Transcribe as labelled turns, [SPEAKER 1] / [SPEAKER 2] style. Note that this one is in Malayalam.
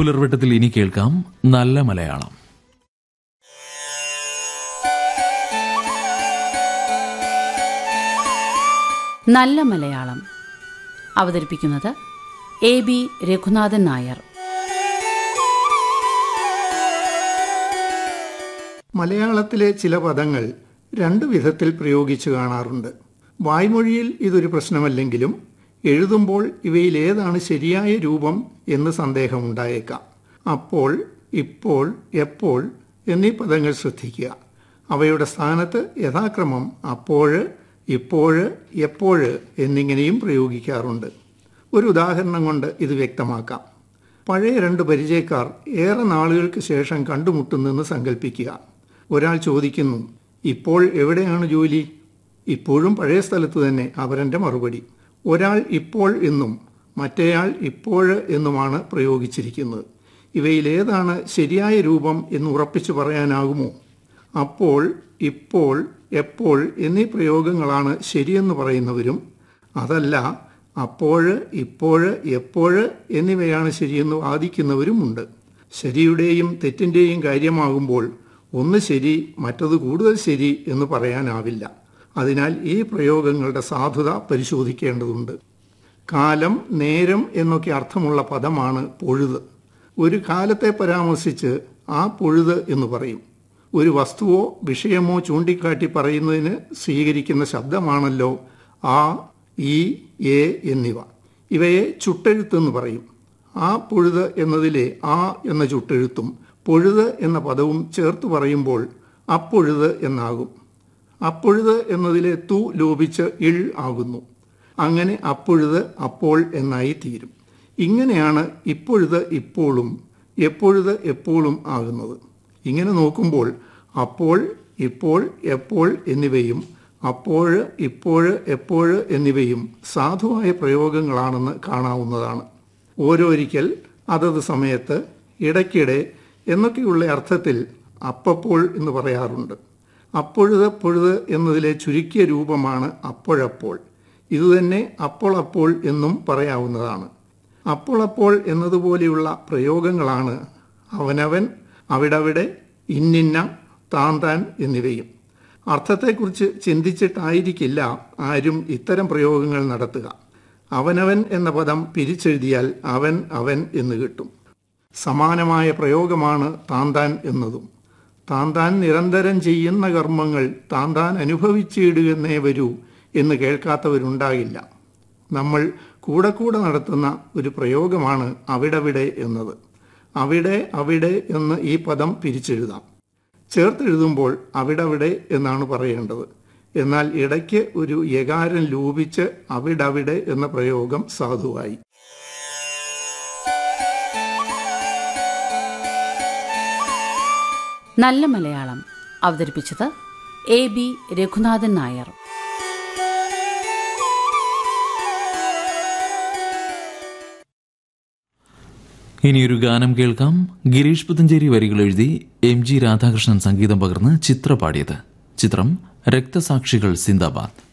[SPEAKER 1] പുലർവട്ടത്തിൽ ഇനി കേൾക്കാം നല്ല മലയാളം
[SPEAKER 2] നല്ല മലയാളം അവതരിപ്പിക്കുന്നത് എ ബി രഘുനാഥൻ നായർ
[SPEAKER 3] മലയാളത്തിലെ ചില പദങ്ങൾ രണ്ട് വിധത്തിൽ പ്രയോഗിച്ചു കാണാറുണ്ട് വായ്മൊഴിയിൽ ഇതൊരു പ്രശ്നമല്ലെങ്കിലും എഴുതുമ്പോൾ ഇവയിൽ ഏതാണ് ശരിയായ രൂപം എന്ന് സന്ദേഹമുണ്ടായേക്കാം അപ്പോൾ ഇപ്പോൾ എപ്പോൾ എന്നീ പദങ്ങൾ ശ്രദ്ധിക്കുക അവയുടെ സ്ഥാനത്ത് യഥാക്രമം അപ്പോഴ് ഇപ്പോഴ് എപ്പോഴ് എന്നിങ്ങനെയും പ്രയോഗിക്കാറുണ്ട് ഒരു ഉദാഹരണം കൊണ്ട് ഇത് വ്യക്തമാക്കാം പഴയ രണ്ട് പരിചയക്കാർ ഏറെ നാളുകൾക്ക് ശേഷം കണ്ടുമുട്ടുന്നെന്ന് സങ്കല്പിക്കുക ഒരാൾ ചോദിക്കുന്നു ഇപ്പോൾ എവിടെയാണ് ജോലി ഇപ്പോഴും പഴയ സ്ഥലത്ത് തന്നെ അവരൻ്റെ മറുപടി ഒരാൾ ഇപ്പോൾ എന്നും മറ്റേയാൾ ഇപ്പോഴ് എന്നുമാണ് പ്രയോഗിച്ചിരിക്കുന്നത് ഇവയിലേതാണ് ശരിയായ രൂപം എന്ന് ഉറപ്പിച്ചു പറയാനാകുമോ അപ്പോൾ ഇപ്പോൾ എപ്പോൾ എന്നീ പ്രയോഗങ്ങളാണ് ശരിയെന്ന് പറയുന്നവരും അതല്ല അപ്പോഴ് ഇപ്പോഴ് എപ്പോഴ് എന്നിവയാണ് ശരിയെന്ന് വാദിക്കുന്നവരുമുണ്ട് ശരിയുടെയും തെറ്റിൻ്റെയും കാര്യമാകുമ്പോൾ ഒന്ന് ശരി മറ്റത് കൂടുതൽ ശരി എന്ന് പറയാനാവില്ല അതിനാൽ ഈ പ്രയോഗങ്ങളുടെ സാധുത പരിശോധിക്കേണ്ടതുണ്ട് കാലം നേരം എന്നൊക്കെ അർത്ഥമുള്ള പദമാണ് പൊഴുത് ഒരു കാലത്തെ പരാമർശിച്ച് ആ പൊഴുത് എന്ന് പറയും ഒരു വസ്തുവോ വിഷയമോ ചൂണ്ടിക്കാട്ടി പറയുന്നതിന് സ്വീകരിക്കുന്ന ശബ്ദമാണല്ലോ ആ ഈ എ എന്നിവ ഇവയെ ചുട്ടെഴുത്തെന്ന് പറയും ആ പൊഴുത് എന്നതിലെ ആ എന്ന ചുട്ടെഴുത്തും പൊഴുത് എന്ന പദവും ചേർത്ത് പറയുമ്പോൾ അപ്പൊഴുത് എന്നാകും അപ്പൊഴുത് എന്നതിലെ തു ലോപിച്ച് ഇൾ ആകുന്നു അങ്ങനെ അപ്പൊഴുത് അപ്പോൾ എന്നായി തീരും ഇങ്ങനെയാണ് ഇപ്പൊഴുത് ഇപ്പോഴും എപ്പൊഴുത് എപ്പോഴും ആകുന്നത് ഇങ്ങനെ നോക്കുമ്പോൾ അപ്പോൾ ഇപ്പോൾ എപ്പോൾ എന്നിവയും അപ്പോഴ് ഇപ്പോഴ് എപ്പോഴ് എന്നിവയും സാധുവായ പ്രയോഗങ്ങളാണെന്ന് കാണാവുന്നതാണ് ഓരോരിക്കൽ അതത് സമയത്ത് ഇടയ്ക്കിടെ എന്നൊക്കെയുള്ള അർത്ഥത്തിൽ അപ്പപ്പോൾ എന്ന് പറയാറുണ്ട് അപ്പൊഴുത് പൊഴുത് എന്നതിലെ ചുരുക്കിയ രൂപമാണ് അപ്പോഴപ്പോൾ ഇതുതന്നെ അപ്പോൾ അപ്പോൾ എന്നും പറയാവുന്നതാണ് അപ്പോൾ അപ്പോൾ എന്നതുപോലെയുള്ള പ്രയോഗങ്ങളാണ് അവനവൻ അവിടവിടെ ഇന്നിന്ന താൻ താൻ എന്നിവയും അർത്ഥത്തെക്കുറിച്ച് ചിന്തിച്ചിട്ടായിരിക്കില്ല ആരും ഇത്തരം പ്രയോഗങ്ങൾ നടത്തുക അവനവൻ എന്ന പദം പിരിച്ചെഴുതിയാൽ അവൻ അവൻ എന്ന് കിട്ടും സമാനമായ പ്രയോഗമാണ് താന്താൻ എന്നതും താന്താൻ നിരന്തരം ചെയ്യുന്ന കർമ്മങ്ങൾ താന്താൻ അനുഭവിച്ചിടുകന്നേ വരൂ എന്ന് കേൾക്കാത്തവരുണ്ടാകില്ല നമ്മൾ കൂടെ കൂടെ നടത്തുന്ന ഒരു പ്രയോഗമാണ് അവിടവിടെ എന്നത് അവിടെ അവിടെ എന്ന് ഈ പദം പിരിച്ചെഴുതാം ചേർത്തെഴുതുമ്പോൾ അവിടവിടെ എന്നാണ് പറയേണ്ടത് എന്നാൽ ഇടയ്ക്ക് ഒരു യകാരം ലോപിച്ച് അവിടവിടെ എന്ന പ്രയോഗം സാധുവായി
[SPEAKER 2] നല്ല മലയാളം അവതരിപ്പിച്ചത് എ ബി രഘുനാഥൻ നായർ
[SPEAKER 1] ഇനിയൊരു ഗാനം കേൾക്കാം ഗിരീഷ് പുത്തഞ്ചേരി വരികൾ എഴുതി എം ജി രാധാകൃഷ്ണൻ സംഗീതം പകർന്ന് ചിത്ര പാടിയത് ചിത്രം രക്തസാക്ഷികൾ സിന്ദാബാദ്